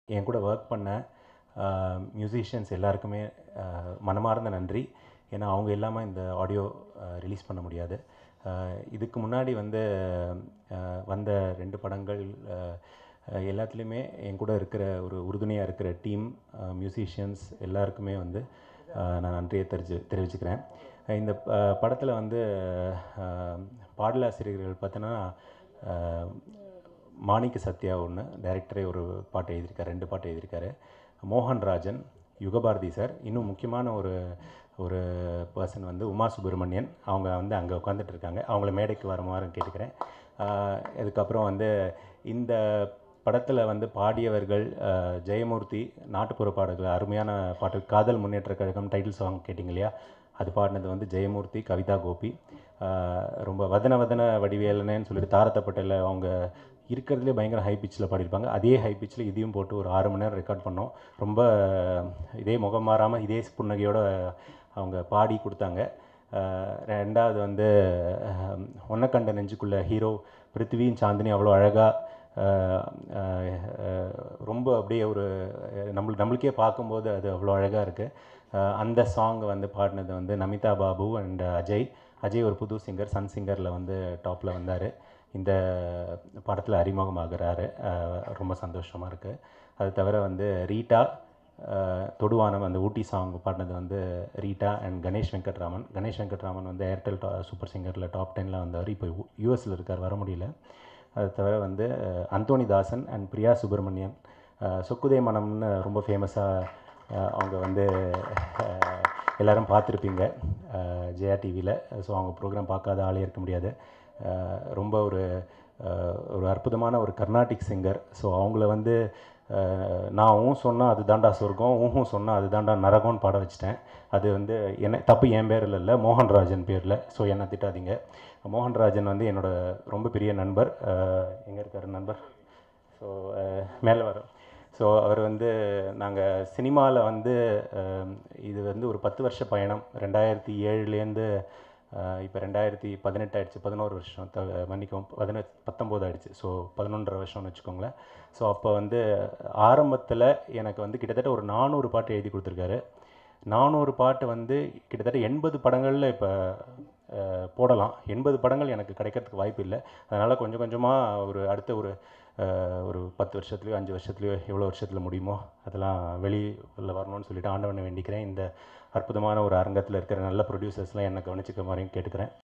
என் கூட ஒர்க் பண்ண மியூசிஷியன்ஸ் எல்லாருக்குமே ஆஹ், மனமார்ந்த நன்றி ஏன்னா அவங்க இல்லாமல் இந்த ஆடியோ ரிலீஸ் பண்ண முடியாது ஆஹ், இதுக்கு முன்னாடி வந்து ஆஹ், வந்த ரெண்டு படங்கள் ஆஹ், ஆஹ், எல்லாத்துலேயுமே என் கூட இருக்கிற ஒரு உறுதுணையாக இருக்கிற டீம் மியூசிஷியன்ஸ் எல்லாருக்குமே வந்து ஆஹ், நான் நன்றியை தெரிஞ்சு தெரிவிச்சுக்கிறேன் இந்த படத்தில் வந்து ஆஹ், பாடலாசிரியர்கள் பார்த்தோன்னா ஆஹ், மாணிக்க சத்யா ஒன்று டைரக்டரே ஒரு பாட்டு எழுதியிருக்காரு ரெண்டு பாட்டு எழுதியிருக்காரு மோகன் ராஜன் யுகபாரதி சார் இன்னும் முக்கியமான ஒரு ஒரு பர்சன் வந்து உமா சுப்பிரமணியன் அவங்க வந்து அங்கே உட்காந்துட்டு இருக்காங்க அவங்கள மேடைக்கு வருமாறு கேட்டுக்கிறேன் ஆஹ் இதுக்கப்புறம் வந்து இந்த படத்தில் வந்து பாடியவர்கள் ஆஹ் ஜெயமூர்த்தி நாட்டுப்புற பாடல்கள் அருமையான பாட்டு காதல் முன்னேற்ற கழகம் டைட்டில் சாங் கேட்டிங்க இல்லையா அது பாடினது வந்து ஜெயமூர்த்தி கவிதா கோபி ஆஹ் ரொம்ப வதன வதன வடிவேலனேன்னு சொல்லிட்டு தாரத்தப்பட்டில் அவங்க இருக்கிறதுலே பயங்கர ஹை பிச்சில் பாடியிருப்பாங்க அதே ஹை பிச்சில் இதையும் போட்டு ஒரு ஆறு மணி நேரம் ரெக்கார்ட் பண்ணோம் ரொம்ப இதே முகம் மாறாமல் இதே புன்னகையோட அவங்க பாடி கொடுத்தாங்க ஆஹ் ரெண்டாவது வந்து ஒன்ன கண்ட நெஞ்சுக்குள்ள ஹீரோ பிருத்திவியும் சாந்தினி அவ்வளோ அழகாக ரொம்ப அப்படியே ஒரு நம்மளுக்கு நம்மளுக்கே பார்க்கும்போது அது அவ்வளோ அழகாக இருக்குது அந்த சாங் வந்து பாடினது வந்து நமிதா பாபு அண்ட் அஜய் அஜய் ஒரு புது சிங்கர் சன் சிங்கரில் வந்து டாப்பில் வந்தார் இந்த படத்தில் அறிமுகமாகிறாரு அஹ் ரொம்ப சந்தோஷமாக இருக்குது அது தவிர வந்து ரீட்டா அஹ் தொடுவானம் அந்த ஊட்டி சாங் பாடினது வந்து ரீட்டா அண்ட் கணேஷ் வெங்கட்ராமன் கணேஷ் வெங்கட்ராமன் வந்து ஏர்டெல் டா சூப்பர் சிங்கரில் டாப் டெனில் வந்தவர் இப்போ யூஎஸில் இருக்கார் வர முடியல அது தவிர வந்து அஹ், அந்தோணி தாசன் அண்ட் பிரியா சுப்பிரமணியன் அஹ், சொக்குதே மனம்னு ரொம்ப ஃபேமஸாக அவங்க வந்து அஹ், எல்லாரும் பார்த்துருப்பீங்க அஹ், ஜெயா டிவியில் ஸோ அவங்க ப்ரோக்ராம் பார்க்காத ஆளே இருக்க முடியாது அஹ், ரொம்ப ஒரு அஹ், ஒரு அற்புதமான ஒரு கர்நாடிக் சிங்கர் ஸோ அவங்கள வந்து அஹ், நான் ஊன் சொன்னால் அது தாண்டா சொர்க்கம் ஊஹும் சொன்னால் அது தாண்டா நரகம்னு பாட வச்சிட்டேன் அது வந்து என்ன தப்பு என் பேரில் இல்லை மோகன்ராஜன் பேரில் ஸோ என்ன திட்டாதீங்க மோகன்ராஜன் வந்து என்னோட ரொம்ப பெரிய நண்பர் எங்கே இருக்கார் நண்பர் ஸோ மேலே வரோம் ஸோ அவர் வந்து நாங்கள் சினிமாவில் வந்து அஹ், இது வந்து ஒரு பத்து வருஷ பயணம் ரெண்டாயிரத்தி ஏழுலேருந்து இப்போ ரெண்டாயிரத்தி பதினெட்டு ஆயிடுச்சு பதினோரு வருஷம் த மன்னிக்கவும் பதினெட்டு பத்தொம்போது ஆயிடுச்சு ஸோ பதினொன்றரை வருஷம்னு வச்சுக்கோங்களேன் ஸோ அப்போ வந்து ஆரம்பத்தில் எனக்கு வந்து கிட்டத்தட்ட ஒரு நானூறு பாட்டு எழுதி கொடுத்துருக்காரு நானூறு பாட்டு வந்து கிட்டத்தட்ட எண்பது படங்களில் இப்போ போடலாம் எண்பது படங்கள் எனக்கு கிடைக்கிறதுக்கு வாய்ப்பு இல்லை அதனால் கொஞ்சம் கொஞ்சமாக ஒரு அடுத்த ஒரு அஹ், ஒரு பத்து வருஷத்துலையோ அஞ்சு வருஷத்துலையோ எவ்வளோ வருஷத்தில் முடியுமோ அதெல்லாம் வெளியில் வரணும்னு சொல்லிட்டு ஆண்டவனை வேண்டிக்கிறேன் இந்த அற்புதமான ஒரு அரங்கத்தில் இருக்கிற நல்ல ப்ரொடியூசர்ஸ்லாம் என்னை கவனிச்சிக்க மாதிரியும் கேட்டுக்கிறேன்